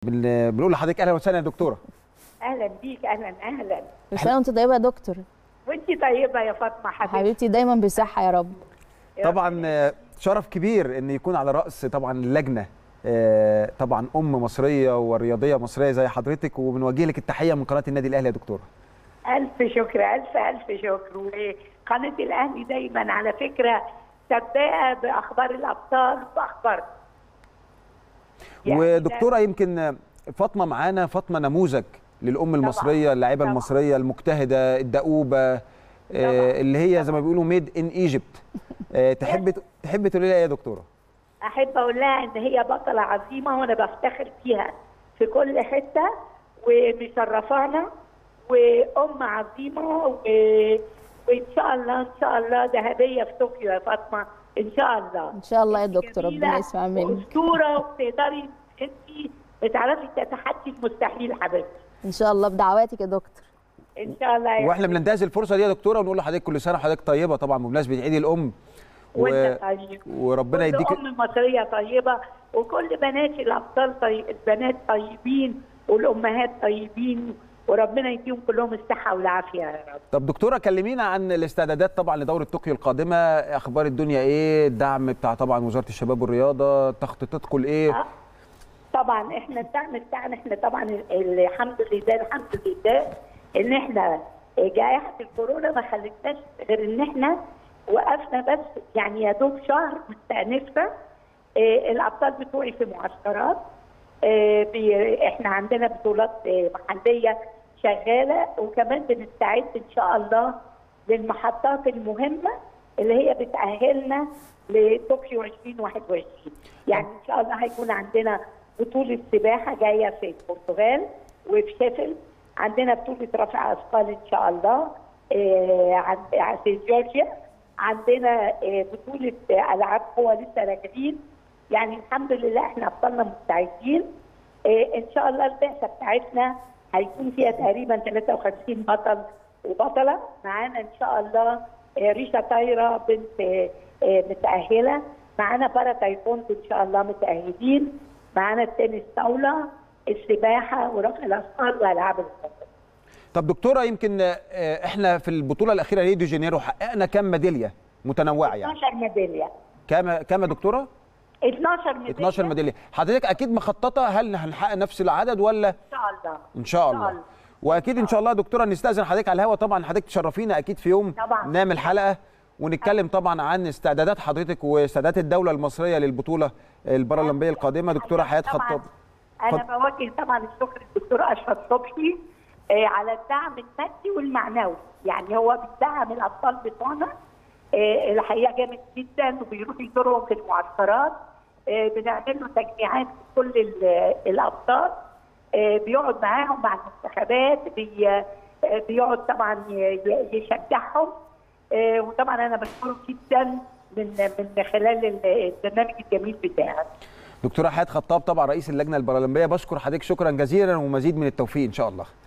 بن- بنقول لحضرتك اهلا وسهلا يا دكتوره اهلا بيك اهلا اهلا كل سنه وانت طيبه يا دكتور وانت طيبه يا فاطمه حبيبتي حبيبتي دايما بصحه يا رب يا طبعا آه، شرف كبير ان يكون على راس طبعا اللجنه آه، طبعا ام مصريه ورياضيه مصريه زي حضرتك وبنوجه لك التحيه من قناه النادي الاهلي يا دكتوره الف شكر الف الف شكر وقناه الاهلي دايما على فكره سباقه باخبار الابطال واخبار يعني ودكتوره يمكن آه، فاطمه معانا فاطمه نموذج للام المصريه اللاعبه طبعاً. المصريه المجتهده الدؤوبه طبعاً. آه، اللي هي زي ما بيقولوا ميد ان ايجيبت تحب تحب تقولي لها ايه يا دكتوره احب اقول لها ان هي بطله عظيمه وانا بفتخر فيها في كل حته ومشرفانا وام عظيمه و... وان شاء الله ان شاء الله ذهبيه في طوكيو يا فاطمه ان شاء الله ان شاء الله يا انت دكتور جميلة ربنا يسمع منك اسطوره وبتقدري انت بتعرفي تتحدي المستحيل حبيبتي ان شاء الله بدعواتك يا دكتور ان شاء الله يا واحنا بننتهز الفرصه دي يا دكتوره ونقول لحضرتك كل سنه وحضرتك طيبه طبعا بمناسبه عيد الام وانت طيب وربنا كل يديك ام مصريه طيبه وكل بنات الابطال طيب البنات طيبين والامهات طيبين وربنا يديهم كلهم الصحه والعافيه يا رب طب دكتوره كلمينا عن الاستعدادات طبعا لدوره طوكيو القادمه اخبار الدنيا ايه الدعم بتاع طبعا وزاره الشباب والرياضه تخطيطاتكم لايه آه. طبعا احنا الدعم بتاعنا احنا طبعا ال- الحمد لله الحمد لله ان احنا جائحه الكورونا ما خلتناش غير ان احنا وقفنا بس يعني يا دوب شهر مستأنفة آه، الابطال بتوعي في معسكرات آه، بي- احنا عندنا بطولات آه، محليه شغاله وكمان بنستعد ان شاء الله للمحطات المهمه اللي هي بتاهلنا لطوكيو 2021 يعني ان شاء الله هيكون عندنا بطوله سباحه جايه في البرتغال وفي شيفيلد عندنا بطوله رفع اثقال ان شاء الله آه، عند- في جورجيا عندنا آه، بطوله آه، العاب قوى لسه راجعين يعني الحمد لله احنا ابطالنا مستعدين آه، ان شاء الله البعثه بتاعتنا هيكون فيها تقريبا 53 بطل وبطله معانا ان شاء الله آه، ريشا طايره بنت آه، آه، متاهله معانا بارا تايكوندو ان شاء الله متاهلين معانا التنس طاوله السباحه ورفع الاثقال والعاب القوه طب دكتوره يمكن آه، احنا في البطوله الاخيره ريو دي جانيرو حققنا كام ميداليه متنوعه يعني 12 ميداليه كام كام يا دكتوره 12 ميداليه 12 ميداليه حضرتك اكيد مخططه هل هنحقق نفس العدد ولا ان شاء الله ان شاء الله الله. واكيد ان شاء الله يا دكتوره نستاذن حضرتك على الهوا طبعا حضرتك تشرفينا اكيد في يوم طبعاً. نعمل حلقه ونتكلم طبعا عن استعدادات حضرتك واستعدادات الدوله المصريه للبطوله البارالمبيه القادمه دكتوره حياه طبعاً. خطاب انا اتفضل. بوجه طبعا الشكر للدكتور اشرف صبحي آه، على الدعم المادي والمعنوي يعني هو بيدعم الابطال بتوعنا آه، الحقيقه جامد جدا وبيروح يزورهم في المعسكرات آه، بنعمل له تجميعات في كل ال- الابطال آه، بيقعد معاهم مع المنتخبات بي آه، بيقعد طبعا ي- ي- يشجعهم آه، وطبعا انا بشكره جدا من من خلال ال- البرنامج الجميل بتاعك دكتوره حياه خطاب طبعا رئيس اللجنه البارالمبيه بشكر حضرتك شكرا جزيلا ومزيد من التوفيق ان شاء الله